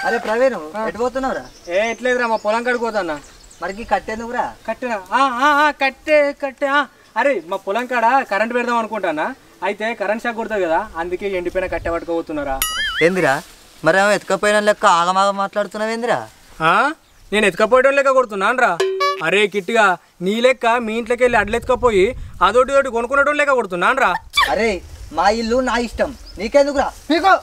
అరే ప్రవీణ్ ఎటు పోతున్నావురా ఏ ఎట్లేదురా మా పొలం కాడికి పోతాన్నా మరికి కట్టేందుకురా కట్టినా ఆ, ఆ, ఆ, కట్టే కట్టే ఆ. అరే మా పొలం కాడ కరెంట్ పెడదాం అనుకుంటానా అయితే కరెంట్ షాక్ కొడుతుంది కదా అందుకే ఎండిపోయిన కట్టె పట్టుకోబోతున్నారా ఏందిరా మరి ఏమో ఎత్తుకపోయిన లెక్క ఆగమాగ మాట్లాడుతున్నావేందిరా ఆ? నేను ఎత్తుకపోయడం లెక్క కొడుతున్నాను రా అరే కిట్టిగా నీ లెక్క మీ ఇంట్లోకి వెళ్ళి అడ్లు ఎత్తుకపోయి అదోటి ఒకటి కొనుక్కునేటోళ్ళు లెక్క కొడుతున్నాను రా అరే మా ఇల్లు నా ఇష్టం నీకెందుకురా నీకో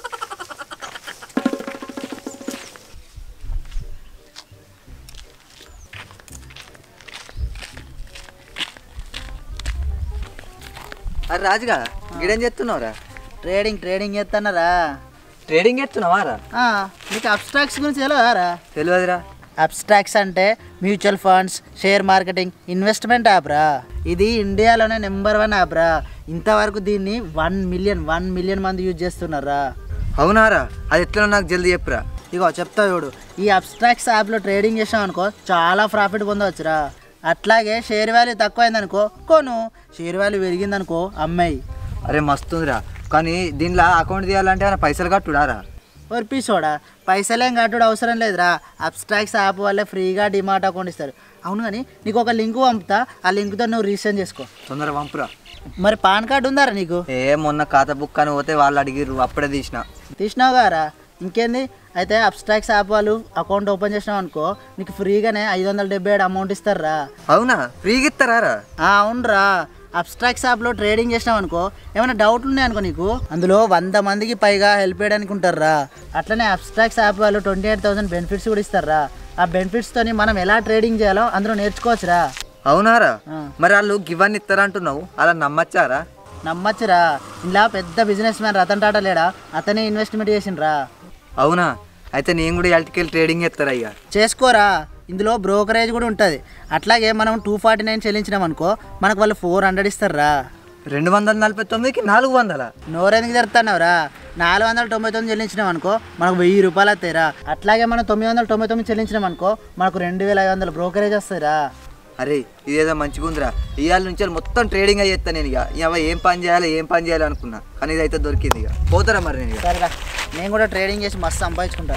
అరే రాజుగా గిడేం చేస్తున్నావురా ట్రేడింగ్ ట్రేడింగ్ చేస్తున్నారా ట్రేడింగ్ చేస్తున్నావా రా మీకు అబ్స్ట్రాక్ట్స్ గురించి తెలియదారా తెలియదురా అబ్స్ట్రాక్ట్స్ అంటే mutual funds share marketing investment app రా ఇది ఇండియాలోనే నెంబర్ వన్ యాప్ రా ఇంతవరకు దీన్ని వన్ మిలియన్ వన్ మిలియన్ మంది యూజ్ చేస్తున్నారా అవునారా అది ఎట్లా నాకు జల్దీ చెప్పురా ఇగో చెప్తా చూడు ఈ అబ్స్ట్రాక్ట్స్ యాప్లో ట్రేడింగ్ చేసాం అనుకో చాలా ప్రాఫిట్ పొందవచ్చురా అట్లాగే షేర్ వాల్యూ తక్కువైందనుకో కొను షేర్ వాల్యూ పెరిగిందనుకో అమ్మాయి అరే మస్తుందిరా కానీ దీనిలో అకౌంట్ తీయాలంటే ఏమైనా పైసలు కట్టుడారా ఒరిపిసోడా పైసలేం కట్టుడు అవసరం లేదురా అబ్స్ట్రాక్ట్స్ యాప్ వల్లే ఫ్రీగా డిమాట్ అకౌంట్ ఇస్తారు అవును కానీ నీకు ఒక లింక్ పంపుతా ఆ లింక్తో నువ్వు రీసెంట్ చేసుకో తొందర పంపురా మరి పాన్ కార్డు ఉందారా నీకు ఏ మొన్న ఖాతా బుక్ అని పోతే వాళ్ళు అడిగిర్రు అప్పుడే తీసిన తీసినావు గారా ఇంకేంది అయితే అబ్స్ట్రాక్ట్స్ యాప్ వాళ్ళు అకౌంట్ ఓపెన్ చేసినావు అనుకో నీకు ఫ్రీగానే ఐదు వందల డెబ్బై ఏడు అమౌంట్ ఇస్తారా అవునా ఫ్రీగా ఇస్తారా రా అవునరా అబ్స్ట్రాక్ట్స్ యాప్లో ట్రేడింగ్ చేసినావు అనుకో ఏమైనా డౌట్లు ఉన్నాయి అనుకో నీకు అందులో వంద మందికి పైగా హెల్ప్ చేయడానికి ఉంటారా అట్లనే అబ్స్ట్రాక్ట్స్ యాప్ వాళ్ళు ట్వంటీ ఎయిట్ థౌసండ్ బెనిఫిట్స్ కూడా ఇస్తారా ఆ బెనిఫిట్స్తోని మనం ఎలా ట్రేడింగ్ చేయాలో అందులో నేర్చుకోవచ్చురా అవునారా ఆ. మరి వాళ్ళు గివన్నీ ఇస్తారంటున్నావు అలా నమ్మచ్చారా నమ్మచ్చురా ఇలా పెద్ద బిజినెస్ మ్యాన్ రతన్ టాటా లేడా అతనే ఇన్వెస్ట్మెంట్ చేసిండ్రా అవునా అయితే నేను కూడా ఎల్టికెళ్ళి ట్రేడింగ్ చేస్తారా ఇక చేసుకోరా ఇందులో బ్రోకరేజ్ కూడా ఉంటుంది అట్లాగే మనం టూ ఫార్టీ నైన్ చెల్లించినాం అనుకో మనకు వాళ్ళు ఫోర్ హండ్రెడ్ ఇస్తారా రెండు వందల నలభై తొమ్మిదికి నాలుగు వందల నోరెందుకు జరుపుతున్నావురా నాలుగు వందల తొంభై తొమ్మిది చెల్లించినాం అనుకో మనకు వెయ్యి రూపాయలు వస్తాయిరా అట్లాగే మనం తొమ్మిది వందల తొంభై తొమ్మిది చెల్లించినాం అనుకో మనకు రెండు వేల ఐదు వందల బ్రోకరేజ్ వస్తాయిరా అరే ఇదేదో మంచిగా ఉందిరా ఇవాళ నుంచి మొత్తం ట్రేడింగ్ అయ్యేస్తా నేను ఇక ఇవ ఏం పని చేయాలి ఏం పని చేయాలి అనుకున్నా కానీ ఇదైతే దొరికింది ఇక పోతారా మరి నేను ఇక సరేరా నేను కూడా ట్రేడింగ్ చేసి మస్తు సంపాదించుకుంటా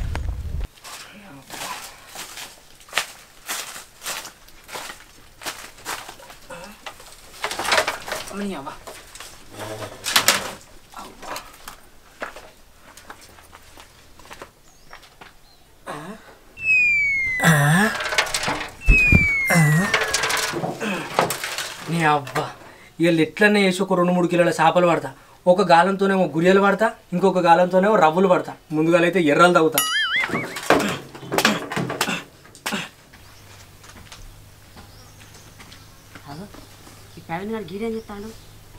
నీ అవ్వ వీళ్ళు ఎట్లనే వేసి ఒక రెండు మూడు కిలోల చేపలు పడతా ఒక గాలంతోనేమో గురియలు పడతా ఇంకొక గాలంతోనేమో రవ్వులు పడతా ముందుగాలైతే ఎర్రలు తగ్గుతా ఈ ప్రవీణ్ గారు గీడేం చెప్తాడు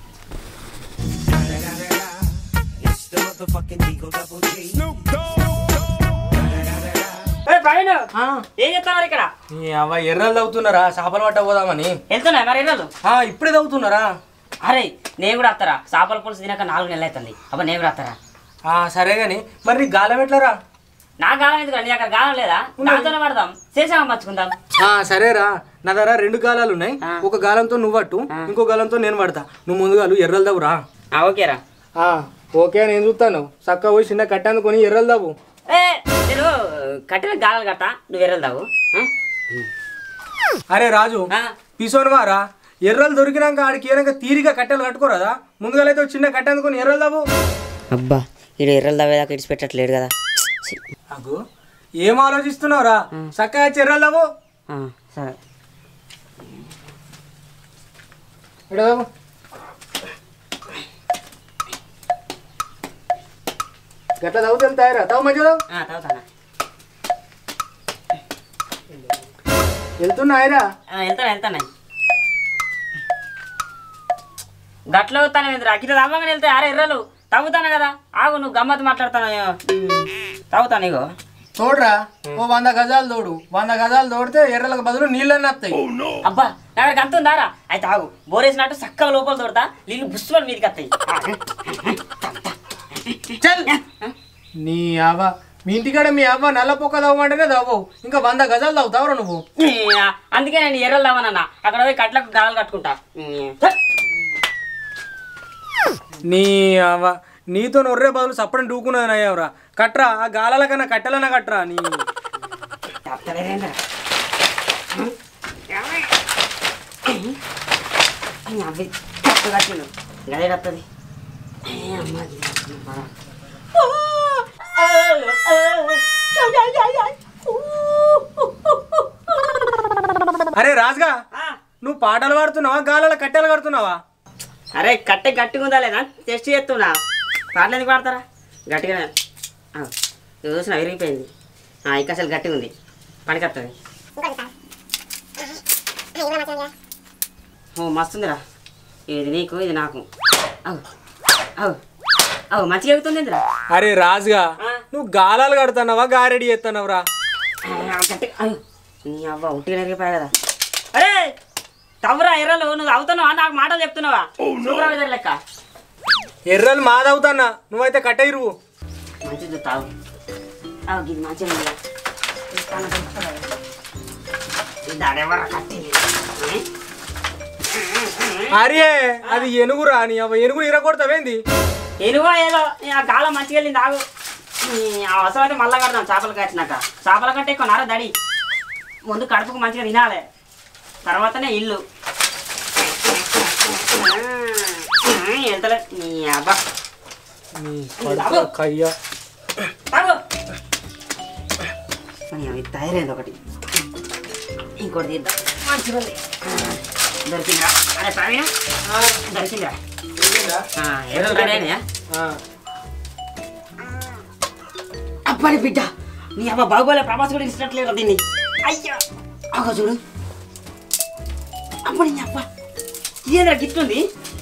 ప్రవీణ్ ఏం చెప్తున్నారు ఇక్కడ నీ అవ్వ ఎర్రలు తగ్గుతున్నారా చేపలు పట్ట పోదామని వెళ్తున్నాయి మరి ఇళ్ళు ఆ, ఇప్పుడే తగ్గుతున్నారా అరే నేను కూడా వస్తారా చేపల పులుసు తినాక నాలుగు నెలలు అవుతుంది అబ్బా నేను కూడా వస్తారా ఆ, సరే కానీ మరి నీ గాలం ఎట్లరా నా గాలం ఎందుకు నీ అక్కడ గాలం లేదా నాతోనే పడదాం చేసామా మర్చుకుందాం ఆ, సరేరా నా దగ్గర రెండు గాలాలు ఉన్నాయి ఒక గాలంతో నువ్వు పట్టు ఇంకో గాలంతో నేను పడతా నువ్వు ముందుగాలు ఎర్రలు తవ్వురా ఆ, ఓకేరా ఆ, ఓకే నేను చూస్తాను చక్కగా పోయి చిన్న కట్టేందుకొని ఎర్రలు తవ్వు ఏ నేను కట్టిన గాలాలు కట్టా నువ్వు వెళ్దావు అరే రాజు పిసోను వారా ఎర్రలు దొరికినాక ఆడికి ఏనాక తీరిగా కట్టెలు కట్టుకోరాదా ముందుగాలైతే ఒక చిన్న కట్టె అందుకొని ఎర్రలు తవ్వు అబ్బా ఈడు ఎర్రలు తవ్వేదాకా ఇడిచిపెట్టట్లేడు కదా అగు ఏం ఆలోచిస్తున్నావురా చక్కగా వచ్చి ఎర్రలు తవ్వు ఆ, సరే ఇక్కడ తవ్వు. గట్ల తవ్వుతే వెళ్తాయరా తవ్వు మంచిగా తవ్వు. ఆ, తాగుతానా వెళ్తున్నాయిరా ఆ, వెళ్తాను వెళ్తాను గట్లో వస్తాను ఏంద్రా కింద తవ్వగానే వెళ్తే అరే ఎర్రలు తవ్వుతాను కదా ఆగు నువ్వు గమ్మత్తు మాట్లాడతాను తవ్వుతాను ఇగో చూడరా ఓ వంద గజాలు తోడు వంద గజాలు తోడితే ఎర్రలకు బదులు నీళ్ళన్నీ వస్తాయి అబ్బా నా దగ్గర అంత ఉందారా అయితే ఆగు బోరేసినట్టు చక్కగా లోపల తోడతా నీళ్ళు బుస్సులు మీదకి వస్తాయి చల్ నీ అవ్వ మీ ఇంటికాడ మీ అవ్వ నల్ల పొక్క తవ్వమంటేనే తవ్వవు ఇంకా వంద గజాలు తవ్వుతావురా నువ్వు అందుకే నేను ఎర్రలు తవ్వనన్నా అక్కడ పోయి కట్లకు గాలు కట్టుకుంటా నీ అవ్వ నీతో నొర్రే బదులు సప్పని డూకున్నది అయ్యావురా కట్రా ఆ గాలాల కన్నా కట్టెలన్నా కట్రా నీ తప్పలేదేంద్రా అవి తప్పు కట్టిండు గదే కత్తది అమ్మ అరే రాజుగా నువ్వు పాటలు పాడుతున్నావా గాలాల కట్టెలు కడుతున్నావా అరే కట్టె గట్టిగా ఉందా లేదా టెస్ట్ చేస్తున్నా పాటలు ఎందుకు పాడతారా గట్టిగా ఇది చూసిన విరిగిపోయింది ఆ, ఇంకా అసలు గట్టిగా ఉంది పనికొస్తుంది ఓ మస్తుందిరా ఇది నీకు ఇది నాకు అవు అవు అవు మంచిగా ఎక్కుతుంది ఇందిరా అరే రాజుగా నువ్వు గాలాలు కడుతున్నావా గారెడి చేస్తున్నావురా గట్టి అయ్యో నీ అవ్వ ఉట్టిగా నెరిగిపోయా కదా అరే తవ్వురా ఎర్రలు నువ్వు అవుతున్నావా నాకు మాటలు చెప్తున్నావా సూపర్వైజర్ లెక్క ఎర్రలు మాదవుతాన్నా నువ్వైతే కట్ట ఇరువు మంచిది తావు అవు ఇది మంచిగా ఉందిరా. ఇస్తాను, ఇస్తాను. ఇది ఆడెవరా కట్టింది ఏ? అరే అది ఎనుగురా నీ అవ్వ ఎనుగు ఇరగొడతావేంది ఎనుగో ఏదో ఈ ఆ గాలం మంచిగా వెళ్ళింది ఆగు ఈ అవసరం అయితే మళ్ళా కడదాం చేపలు కట్టినాక చేపల కంటే ఎక్కువ నారా దడి ముందు కడుపుకు మంచిగా తినాలి తర్వాతనే ఇల్లు ఎంతలే నీ అబ్బా నీ కడుపులో కయ్య తాగు మరి అవి తయారైంది ఒకటి ఇంకోటి తీద్దాం మంచిగా ఉంది దొరికిందిరా అరే ప్రవీణ దొరికిందిరా ఆ, ఎర్రలు రెడీ అయినాయా ఆ, అప్పటి బిడ్డ నీ అమ్మ బాగోలే ప్రభాస్ కూడా ఇచ్చినట్లేదు దీన్ని అయ్యా అగో చూడు అప్పుడు నీ అప్ప ఇదేంద్రా గిట్టుంది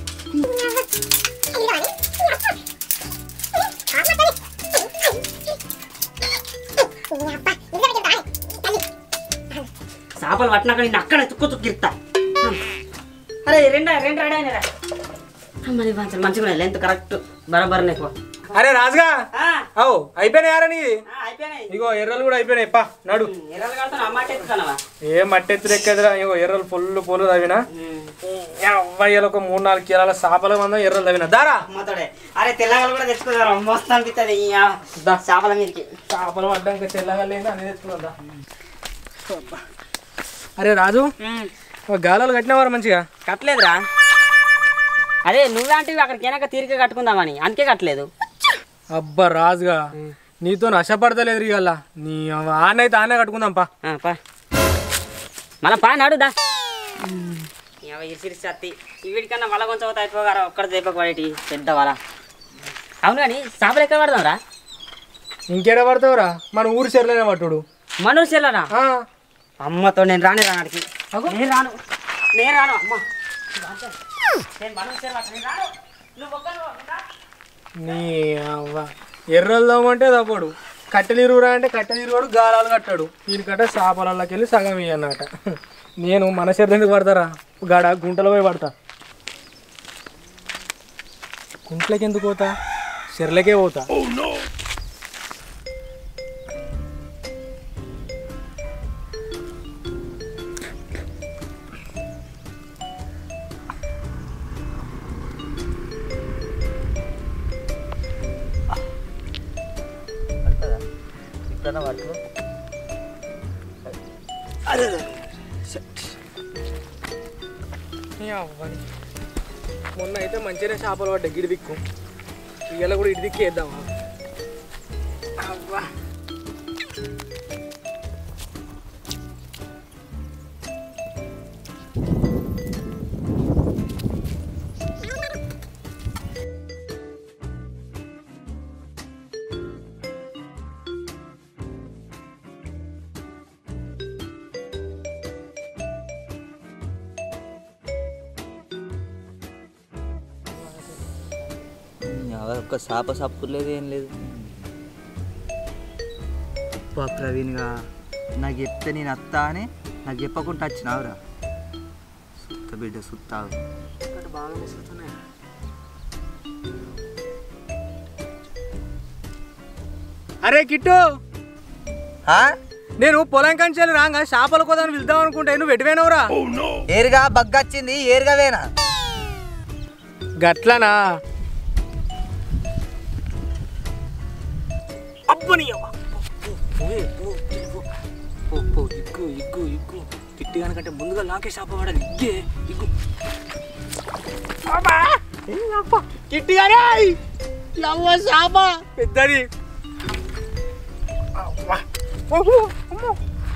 చేపలు పట్టినాక నేను అక్కడ తుక్కు తుక్కిరుతా అరే రెండు రెండు రెడీ అయినారా మరి మంచిగా మంచిగా లెంత్ కరెక్ట్ బరాబర్ నీకు అరే రాజుగా అవు అయిపోయినాయారా నీ అయిపోయినాయి ఇగో ఎర్రలు కూడా అయిపోయినాయి పా నడు ఎర్రలు కడతాను అమ్మాట ఎత్తుతానవా ఏ మట్టెత్తులు ఎక్కదిరా ఇగో ఎర్రలు పొల్లు పొల్లు తవ్వినా అవ్వయ్యలు ఒక మూడు నాలుగు కిలోల చేపల మందం ఎర్రలు తవ్వినా దారా అమ్మతోడే అరే తెల్లగలు కూడా తెచ్చుకున్నారు మస్తు అనిపిస్తుంది ఈ ఆ చేపల మీదకి చేపలు పడ్డాక తెల్లగా లేదు అని తెచ్చుకుందా అరే రాజు ఓ గాలాలు కట్టినవారు మంచిగా కట్టలేదురా అదే నువ్వేంటివి అక్కడికి వెనక తీరిక కట్టుకుందామని అందుకే కట్టలేదు అబ్బా రాజుగా నీతో నష్టపడతలేదు రీగల్లా నీ ఆనైతే ఆనే కట్టుకుందాం పా ఆ, పా మళ్ళా పా నడుదా ఇరిసిరిసి అత్తి వీడికన్నా వల కొంచెం అవుతా అయిపోగారా ఒక్కడ చేపకు పడేటి పెద్ద వల అవును కానీ చేపలు ఎక్కడ పడదాంరా ఇంకేడ పడతావురా మన ఊరు చెర్లేనే పట్టుడు మనూరు చెల్లరా ఆ, అమ్మతో నేను రాని రానాడికి నేను రాను నేను రాను అమ్మ నేను మనూరు చెల్ల నేను రాను నువ్వు ఒక్కరు నీ అవ్వ ఎర్రలు తవ్వమంటే తప్పడు కట్టెలిరురా అంటే కట్టెలిరువాడు గాలాలు కట్టాడు వీనికట్ట చేపలకి వెళ్ళి సగం అన్నమాట నేను మన చెర్లు ఎందుకు పడతారా గాడ గుంటలో పోయి పడతా గుంట్లకి ఎందుకు పోతా చెర్లకే పోతా ఇప్పుడన్నా పట్టుకో నీ అవ్వని. మొన్న అయితే మంచిగానే చేపలు పడ్డాయి గిడి దిక్కు ఇవాళ కూడా ఇడి దిక్కు వేద్దామా అవ్వా ఒక్క సాప సప్పు లేదు ఏం లేదు అబ్బా ప్రవీణ్గా నాకు చెప్తే నేను అత్తా అని నాకు చెప్పకుండా వచ్చినావురా సుత్త బిడ్డ సుత్తావు అరే కిట్టు ఆ? నేను పొలం కంచెలు రాగా చేపల కోదాన్ని వెళ్దాం అనుకుంటే నువ్వు ఎటువైనవురా ఏరుగా బగ్గొచ్చింది ఏరుగా వేనా గట్లనా అబ్బని అవ్వ. పోవే, పో, పో, పో, పో, ఇగ్గు ఇగ్గు ఇగ్గు కిట్టి కనుకంటే ముందుగా నాకే శాప పడాలి ఇగ్గే ఇగ్గు అబ్బా! ఏ అబ్బా! కిట్టి గారే లవ్వ శాప పెద్దది అవ్వా! ఓహో, అమ్మో.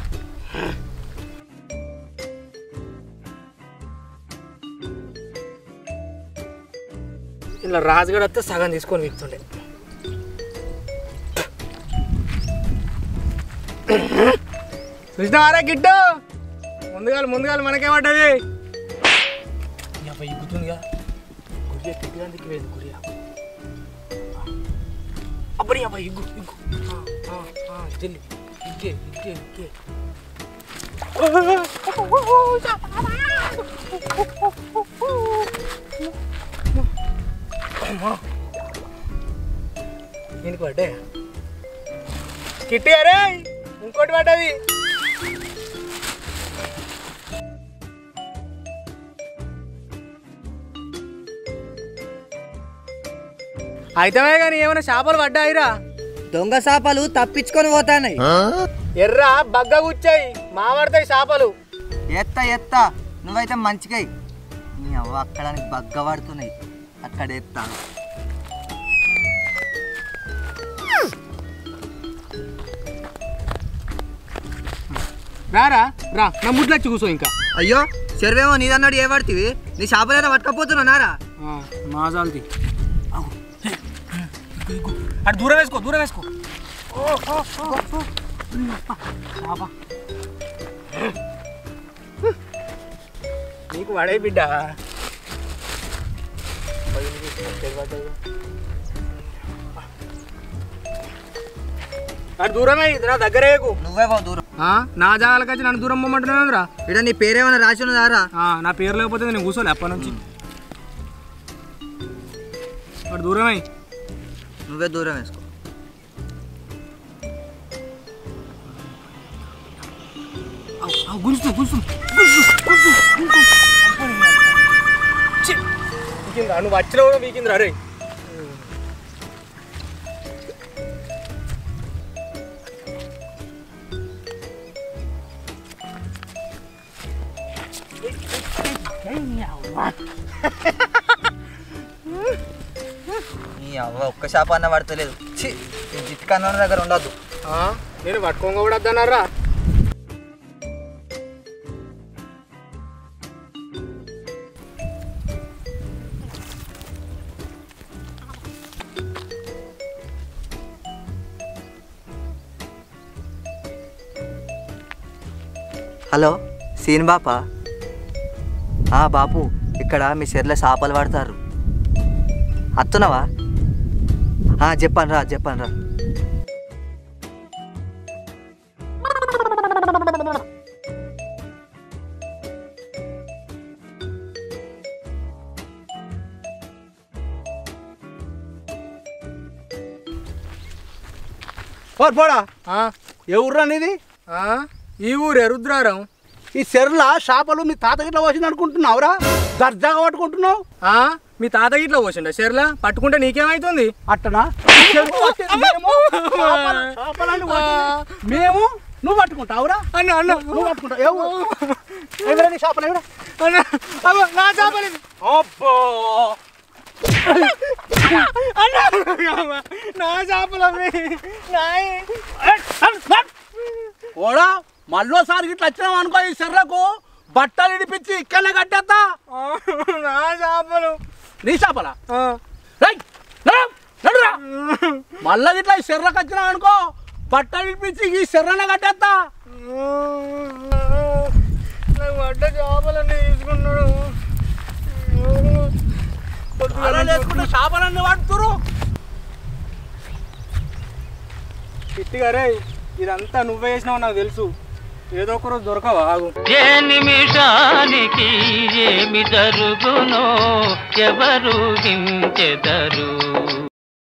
ఇలా రాజుగాడు వస్తే సగం తీసుకొని విత్తుండే చూసినావారా గిట్టు ముందుగా ముందుగా మనకేమంటది అబ్బాయి ఇగ్గుతుందిగా గురియ కిట్టుగానికి వేది గురియ అబ్బని అబ్బాయి ఇగ్గు ఇగ్గు ఆ, ఆ, ఆ, జల్లి ఇగ్గే ఇగ్గే ఇగ్గే అమ్మా దీనికి పడ్డే కిట్టి అరే ఇంకోటి పడ్డది అయితే కానీ ఏమైనా చేపలు పడ్డాయిరా దొంగ చేపలు తప్పించుకొని పోతాయి ఎర్ర బగ్గ కూర్చాయి మావాడతాయి చేపలు ఎత్త ఎత్త నువ్వైతే మంచిగా నీ అవ్వ అక్కడ బగ్గ పడుతున్నాయి అక్కడ ఎత్తా రారా రా నా ముడ్లు వచ్చి కూర్చో ఇంకా అయ్యో చెరువేమో నీదన్నాడు ఏ పడుతుంది నీ చేపలైనా పట్టకపోతున్నావు నారా మాజాల్ది అటు దూరం వేసుకో దూరం వేసుకో నీకు పడే బిడ్డ అటు దూరమే ఇది నా దగ్గరే ఎక్కు. నువ్వే పో దూరం ఆ నా జాగాలకి వచ్చి నన్ను దూరం పొమ్మంటున్నాను ఇక్కడ నీ పేరేమైనా రాసి ఉన్నదారా నా పేరు లేకపోతే నేను కూర్చోలే అప్పటి నుంచి అటు దూరమై నువ్వే దూరం వేసుకో గుంజు గుంజు నువ్వు వచ్చిన కూడా వీకిందిరా రే నీ అవ్వ ఒక్క చేప అన్న పడతలేదు ఛీ ఈ జిట్కన్న దగ్గర ఉండొద్దు నేను పట్టుకోంగ కూడా వద్దన్నారా హలో సీన్ బాపా ఆ బాపు ఇక్కడ మీ చెర్ల చేపలు పడతారు అత్తున్నావా చెప్పాను రా చెప్పాను రా పోరు పోడా ఆ, ఏ ఊర్రా నీది ఆ, ఈ ఊరే రుద్రారం ఈ చెరువుల చేపలు మీ తాత గిట్ల వచ్చింది అనుకుంటున్నావురా దర్జాగా పట్టుకుంటున్నావు ఆ, మీ తాత గిట్ల పోసిండ షేర్లా పట్టుకుంటే నీకేమైతుంది అట్టనా చెరువు పట్టేది మేము, చేపలు- చేపలన్నీ పట్టేది మేము నువ్వు పట్టుకుంటావురా అన్న అన్న నువ్వు పట్టుకుంటావు ఏ ఊరు? ఎవరా నీ చేపలు ఎవరా అన్న అగో, నా చేపలు ఇది. అబ్బో అన్న నా చేపలు అవి నాయి. ఓడా మళ్ళోసారి గిట్ల వచ్చినావు అనుకో ఈ చెర్రకు బట్టలు ఇడిపించి ఇక్కడనే కట్టేస్తా ఆ, నా చేపలు నీ చేపలా ఆ. రేయ్, నడు, నడురా. మళ్ళా గిట్లా ఈ చెర్రకు వచ్చినావు అనుకో బట్టలు ఇడిపించి ఈ చెర్రనే కట్టేస్తా నాకు పడ్డ చేపలన్నీ తీసుకున్నాడు వేసుకుంటే చేపలన్నీ పడుతురు రే ఇదంతా నువ్వే వేసినావు నాకు తెలుసు ఏదో ఒక రోజు దొరకవా ఆగు ఏ నిమిషానికి ఏమి జరుగునో ఎవరు హించెదరు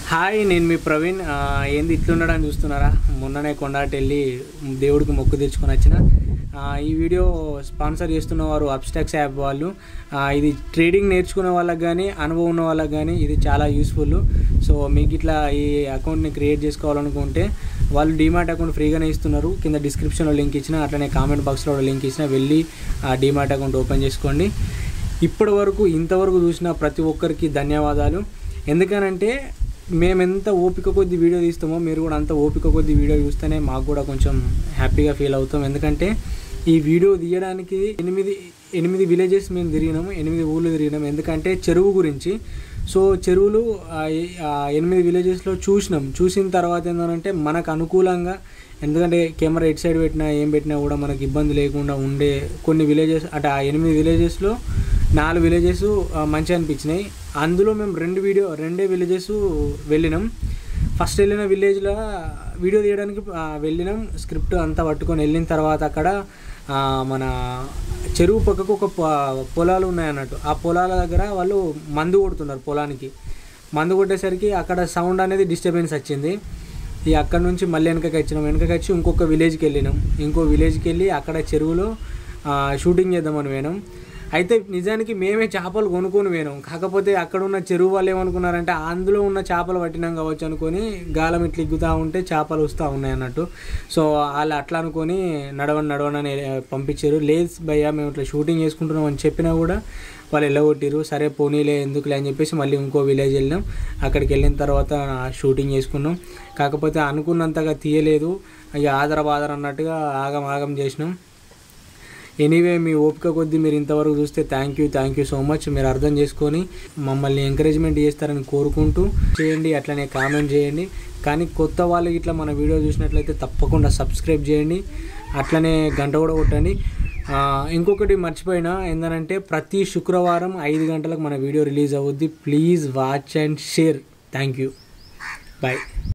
హాయ్ నేను మీ ప్రవీణ్ ఆ, ఏంది ఇట్లున్నాడని చూస్తున్నారా మొన్ననే కొండాటి వెళ్ళి దేవుడికి మొక్కు తెచ్చుకొని వచ్చిన ఆ, ఈ వీడియో స్పాన్సర్ చేస్తున్న వారు అబ్స్టాక్స్ యాప్ వాళ్ళు ఆ, ఇది ట్రేడింగ్ నేర్చుకునే వాళ్ళకి కానీ అనుభవం ఉన్న వాళ్ళకి కానీ ఇది చాలా యూస్ఫుల్ సో మీకు ఇట్లా ఈ అకౌంట్ని క్రియేట్ చేసుకోవాలనుకుంటే వాళ్ళు డీమార్ట్ అకౌంట్ ఫ్రీగానే ఇస్తున్నారు కింద డిస్క్రిప్షన్లో లింక్ ఇచ్చిన అట్లనే కామెంట్ బాక్స్లో లింక్ ఇచ్చిన వెళ్ళి ఆ డీమార్ట్ అకౌంట్ ఓపెన్ చేసుకోండి ఇప్పటి వరకు ఇంతవరకు చూసిన ప్రతి ఒక్కరికి ధన్యవాదాలు ఎందుకనంటే మేము ఎంత ఓపిక కొద్ది వీడియో తీస్తామో మీరు కూడా అంత ఓపిక కొద్ది వీడియో చూస్తేనే మాకు కూడా కొంచెం హ్యాపీగా ఫీల్ అవుతాం ఎందుకంటే ఈ వీడియో తీయడానికి ఎనిమిది ఎనిమిది విలేజెస్ మేము తిరిగినాము ఎనిమిది ఊళ్ళు తిరిగినాము ఎందుకంటే చెరువు గురించి సో చెరువులు ఆ ఎ- ఆ ఎనిమిది విలేజెస్లో చూసినాం చూసిన తర్వాత ఏంటంటే మనకు అనుకూలంగా ఎందుకంటే కెమెరా ఎటు సైడ్ పెట్టినా ఏం పెట్టినా కూడా మనకి ఇబ్బంది లేకుండా ఉండే కొన్ని విలేజెస్ అంటే ఆ ఎనిమిది విలేజెస్లో నాలుగు విలేజెస్ మంచిగా అనిపించినాయి అందులో మేము రెండు వీడియో రెండే విలేజెస్ వెళ్ళినాం ఫస్ట్ వెళ్ళిన విలేజ్లో వీడియో తీయడానికి ఆ, వెళ్ళినాం స్క్రిప్ట్ అంతా పట్టుకొని వెళ్ళిన తర్వాత అక్కడ ఆ, మన చెరువు పక్కకు ఒక పొ- పొలాలు ఉన్నాయన్నట్టు ఆ పొలాల దగ్గర వాళ్ళు మందు కొడుతున్నారు పొలానికి మందు కొట్టేసరికి అక్కడ సౌండ్ అనేది డిస్టర్బెన్స్ వచ్చింది ఈ అక్కడ నుంచి మళ్ళీ వెనకకి వచ్చినాం వెనకకి వచ్చి ఇంకొక విలేజ్కి వెళ్ళినాం ఇంకో విలేజ్కి వెళ్ళి అక్కడ చెరువులో ఆ, షూటింగ్ చేద్దామని పోయినాం అయితే నిజానికి మేమే చేపలు కొనుక్కొని పోయినాం కాకపోతే అక్కడ ఉన్న చెరువు వాళ్ళు ఏమనుకున్నారంటే అందులో ఉన్న చేపలు పట్టినాం కావచ్చు అనుకొని గాలం ఇట్లా ఇగ్గుతూ ఉంటే చేపలు వస్తూ ఉన్నాయి అన్నట్టు సో వాళ్ళు అట్లా అనుకొని నడవని నడవని పంపించారు లేదు భయ్యా మేము ఇట్లా షూటింగ్ చేసుకుంటున్నాం అని చెప్పినా కూడా వాళ్ళు వెళ్ళగొట్టిరు సరే పోనీలే ఎందుకులే అని చెప్పేసి మళ్ళీ ఇంకో విలేజ్ వెళ్ళినాం అక్కడికి వెళ్ళిన తర్వాత షూటింగ్ చేసుకున్నాం కాకపోతే అనుకున్నంతగా తీయలేదు ఇక ఆదర బాదర అన్నట్టుగా ఆగం ఆగం చేసినాం ఎనీవే మీ ఓపిక కొద్దీ మీరు ఇంతవరకు చూస్తే thank you thank you so much మీరు అర్థం చేసుకొని మమ్మల్ని ఎంకరేజ్మెంట్ చేస్తారని కోరుకుంటూ చేయండి అట్లనే కామెంట్ చేయండి కానీ కొత్త వాళ్ళు ఇట్లా మన వీడియో చూసినట్లయితే తప్పకుండా సబ్స్క్రైబ్ చేయండి అట్లనే గంట కూడా కొట్టండి ఆ, ఇంకొకటి మర్చిపోయినా ఏంటంటే ప్రతి శుక్రవారం ఐదు గంటలకు మన వీడియో రిలీజ్ అవుద్ది please watch and share thank you bye